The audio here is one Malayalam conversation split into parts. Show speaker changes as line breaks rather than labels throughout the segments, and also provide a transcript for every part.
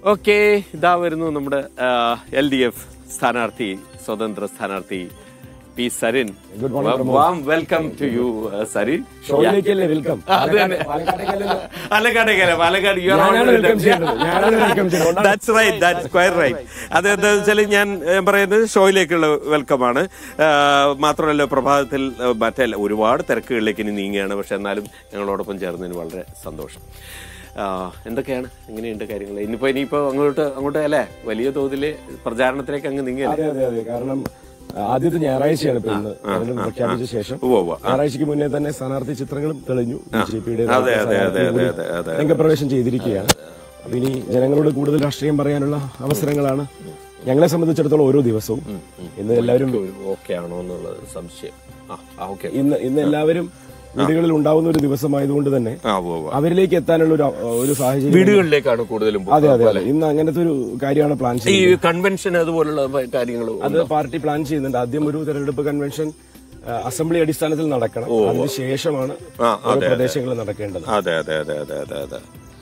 ഓക്കെ ഇതാ വരുന്നു നമ്മുടെ എൽ ഡി എഫ് സ്ഥാനാർത്ഥി സ്വതന്ത്ര സ്ഥാനാർത്ഥി P Sarin
Good morning, Pramod.
Warm welcome to you Sarin
ഷോയിലേക്കല്ലേ വെൽക്കം
അത് തന്നെ. പാലക്കാടേക്കല്ല പാലക്കാട് you are
ഞാനാണ്
already
welcome
there.
ചെയ്യേണ്ടത്. ഞാനാണ് welcome ചെയ്യേണ്ടത്.
That's right, that's quite right. അത് എന്താണെന്ന് വെച്ചാൽ ഞാൻ ഏ, പറയുന്നത് ഷോയിലേക്കുള്ള വെൽക്കമാണ് മാത്രമല്ല പ്രഭാതത്തിൽ ഏ, മറ്റേ ഒരുപാട് തിരക്കുകളിലേക്ക് ഇനി നീങ്ങുകയാണ് പക്ഷെ എന്നാലും ഞങ്ങളോടൊപ്പം ചേർന്നതിന് വളരെ സന്തോഷം ആ, എന്തൊക്കെയാണ് എങ്ങനെയുണ്ട് കാര്യങ്ങൾ ഇനിയിപ്പോ ഇനിയിപ്പോ അങ്ങോട്ട് അങ്ങോട്ട് അല്ലേ വലിയ തോതിൽ പ്രചാരണത്തിലേക്ക് അങ്ങ് നീങ്ങിയല്ലേ
അതെ അതെ അതെ കാരണം ആ, ആദ്യത്തെ ഞായറാഴ്ചയാണ് ഇപ്പൊ ഇന്ന് തെരഞ്ഞെടുപ്പ് പ്രഖ്യാപിച്ച ശേഷം
ഉവ്വ് ഉവ്വ്.
ഞായറാഴ്ചയ്ക്ക് മുന്നേ തന്നെ സ്ഥാനാർത്ഥി ചിത്രങ്ങളും തെളിഞ്ഞു ബി ജെ പിയുടെ
അതെ, അതെ, അതെ, അതെ, അതെ, അതെ.
രംഗപ്രവേശം ചെയ്തിരിക്കുകയാണ് അപ്പൊ ഇനി ജനങ്ങളോട് കൂടുതൽ രാഷ്ട്രീയം പറയാനുള്ള അവസരങ്ങളാണ് ഞങ്ങളെ സംബന്ധിച്ചിടത്തോളം ഓരോ ദിവസവും ഇന്ന് എല്ലാവരും
ഓക്കെ ആണോ എന്നുള്ളത് സംശയം ആ ഓക്കെ
ഇന്ന് ഇന്ന് എല്ലാവരും വീടുകളിൽ ഉണ്ടാവുന്ന ഒരു ദിവസമായതുകൊണ്ട് തന്നെ
ആ ഉവ്വ് ഉവ്വ്.
അവരിലേക്ക് എത്താനുള്ള ഒരു ഒരു സാഹചര്യം
വീടുകളിലേക്കാണ് കൂടുതലും
അതെ അതെ അതെ ഇന്ന് അങ്ങനത്തെ ഒരു കാര്യമാണ് പ്ലാൻ
ഈ
ചെയ്യുന്നത്
കൺവെൻഷൻ അതുപോലുള്ള കാര്യങ്ങൾ
അത് പാർട്ടി പ്ലാൻ ചെയ്യുന്നുണ്ട് ആദ്യം ഒരു തെരഞ്ഞെടുപ്പ് കൺവെൻഷൻ ആ, അസംബ്ലി അടിസ്ഥാനത്തിൽ നടക്കണം അതിനുശേഷമാണ്
ആ,
ഓരോ പ്രദേശങ്ങളിൽ നടക്കേണ്ടത്
അതെ അതെ അതെ അതെ അതെ അതെ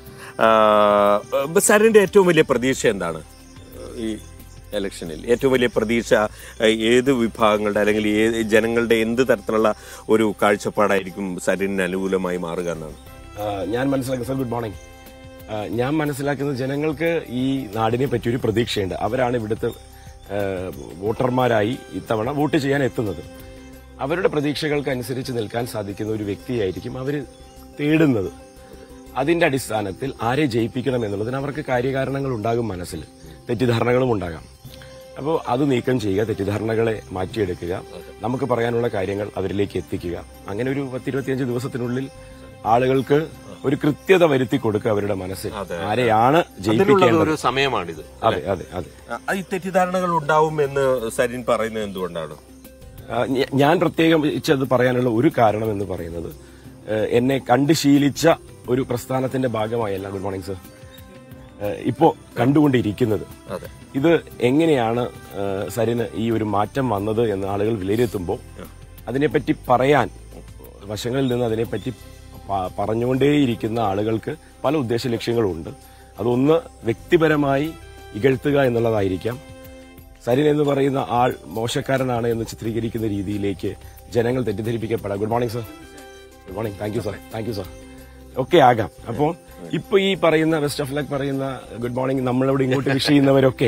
ആ, സാറിന്റെ ഏറ്റവും വലിയ പ്രതീക്ഷ എന്താണ് ഈ ഇലക്ഷനിൽ ഏറ്റവും വലിയ പ്രതീക്ഷ ആ, ഏത് വിഭാഗങ്ങളുടെ അല്ലെങ്കിൽ ഏത് ജനങ്ങളുടെ എന്ത് തരത്തിലുള്ള ഒരു കാഴ്ചപ്പാടായിരിക്കും സരിന് അനുകൂലമായി മാറുക എന്നാണ്
ആ, ഞാൻ മനസ്സിലാക്കുന്ന സർ ഗുഡ് മോർണിംഗ് ആ, ഞാൻ മനസ്സിലാക്കുന്നത് ജനങ്ങൾക്ക് ഈ നാടിനെ പറ്റി ഒരു പ്രതീക്ഷയുണ്ട് അവരാണ് ഇവിടുത്തെ ആ, വോട്ടർമാരായി ഇത്തവണ വോട്ട് ചെയ്യാൻ എത്തുന്നത് അവരുടെ പ്രതീക്ഷകൾക്ക് അനുസരിച്ച് നിൽക്കാൻ സാധിക്കുന്ന ഒരു വ്യക്തിയായിരിക്കും അവർ തേടുന്നത് അതിന്റെ അടിസ്ഥാനത്തിൽ ആരെ ജയിപ്പിക്കണം എന്നുള്ളതിന് അവർക്ക് കാര്യകാരണങ്ങൾ ഉണ്ടാകും മനസ്സിൽ തെറ്റിദ്ധാരണകളും ഉണ്ടാകാം അപ്പോൾ അത് നീക്കം ചെയ്യുക തെറ്റിദ്ധാരണകളെ മാറ്റിയെടുക്കുക നമുക്ക് പറയാനുള്ള കാര്യങ്ങൾ അവരിലേക്ക് എത്തിക്കുക അങ്ങനെ ഒരു പത്തിരുപത്തിയഞ്ച് ദിവസത്തിനുള്ളിൽ ആളുകൾക്ക് ഒരു കൃത്യത വരുത്തി കൊടുക്കുക അവരുടെ മനസ്സിൽ ആരെയാണ് ജയിപ്പിക്കേണ്ടത്
ഒരു സമയമാണിത്
അതെ അതെ അതെ
ആ, ഈ തെറ്റിദ്ധാരണകൾ ഉണ്ടാവും എന്ന് സരിൻ പറയുന്നത് എന്തുകൊണ്ടാണ്
ആ, ഞ- ഞാൻ പ്രത്യേകിച്ചത് പറയാനുള്ള ഒരു കാരണം എന്ന് പറയുന്നത് ഏഹ്, എന്നെ കണ്ടു ശീലിച്ച ഒരു പ്രസ്ഥാനത്തിന്റെ ഭാഗമായല്ല ഗുഡ് മോർണിംഗ് സർ ഏഹ്, ഇപ്പോ കണ്ടുകൊണ്ടിരിക്കുന്നത്
അതെ
ഇത് എങ്ങനെയാണ് ഏഹ്, സരിന് ഈ ഒരു മാറ്റം വന്നത് എന്ന് ആളുകൾ വിലയിരുത്തുമ്പോൾ അതിനെപ്പറ്റി പറയാൻ വശങ്ങളിൽ നിന്ന് അതിനെപ്പറ്റി പ- പറഞ്ഞുകൊണ്ടേയിരിക്കുന്ന ആളുകൾക്ക് പല ഉദ്ദേശ ലക്ഷ്യങ്ങളുണ്ട് അതൊന്ന് വ്യക്തിപരമായി ഇകഴ്ത്തുക എന്നുള്ളതായിരിക്കാം സരിൻ എന്ന് പറയുന്ന ആൾ മോശക്കാരനാണ് എന്ന് ചിത്രീകരിക്കുന്ന രീതിയിലേക്ക് ജനങ്ങൾ തെറ്റിദ്ധരിപ്പിക്കപ്പെടാം good morning sir good morning thank you sir thank you sir ഒക്കെ ആകാം അപ്പോൾ ഇപ്പൊ ഈ പറയുന്ന വെസ്റ്റ് ഓഫ് ലക്ക് പറയുന്ന ഗുഡ് മോർണിംഗ് നമ്മളോട് ഇങ്ങോട്ട് വിഷ് ചെയ്യുന്നവരൊക്കെ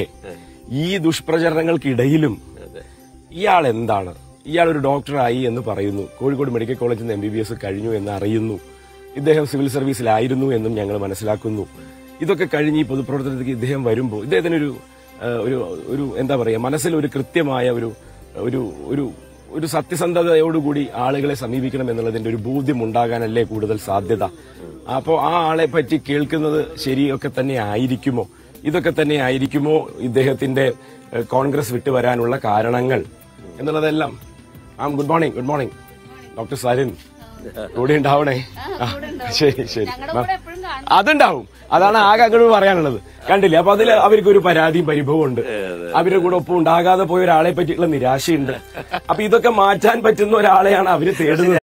ഈ ദുഷ്പ്രചരണങ്ങൾക്കിടയിലും ഇയാൾ എന്താണ് ഇയാൾ ഒരു ഡോക്ടറായി എന്ന് പറയുന്നു കോഴിക്കോട് മെഡിക്കൽ കോളേജിൽ നിന്ന് എം ബി ബി എസ് കഴിഞ്ഞു എന്ന് അറിയുന്നു ഇദ്ദേഹം സിവിൽ സർവീസിലായിരുന്നു എന്നും ഞങ്ങൾ മനസ്സിലാക്കുന്നു ഇതൊക്കെ കഴിഞ്ഞ് ഈ പൊതുപ്രവർത്തനത്തിലേക്ക് ഇദ്ദേഹം വരുമ്പോൾ ഇദ്ദേഹത്തിനൊരു ആ, ഒരു ഒരു എന്താ പറയുക മനസ്സിൽ ഒരു കൃത്യമായ ഒരു ഒരു ഒരു ഒരു സത്യസന്ധതയോടുകൂടി ആളുകളെ സമീപിക്കണം എന്നുള്ളതിന്റെ ഒരു ബോധ്യം ഉണ്ടാകാനല്ലേ കൂടുതൽ സാധ്യത അപ്പോൾ ആ ആളെ പറ്റി കേൾക്കുന്നത് ശരിയൊക്കെ തന്നെ ആയിരിക്കുമോ ഇതൊക്കെ തന്നെ ആയിരിക്കുമോ ഇദ്ദേഹത്തിന്റെ ഏഹ്, കോൺഗ്രസ് വിട്ടുവരാനുള്ള കാരണങ്ങൾ എന്നുള്ളതെല്ലാം ആ good morning good morning doctor Sarin കൂടെ ഉണ്ടാവണേ ആ, ശരി ശരി
ഞങ്ങളുടെ കൂടെ എപ്പോഴും കാണും
അതുണ്ടാവും അതാണ് ആകെ അങ്ങോട്ട് പറയാനുള്ളത് കണ്ടില്ലേ അപ്പൊ അതിൽ അവർക്ക് ഒരു പരാതിയും പരിഭവവും ഉണ്ട് അവരുടെ കൂടെ ഒപ്പം ഉണ്ടാകാതെ പോയ ഒരാളെ പറ്റിയുള്ള നിരാശയുണ്ട് അപ്പൊ ഇതൊക്കെ മാറ്റാൻ പറ്റുന്ന ഒരാളെയാണ് അവര് തേടുന്നത്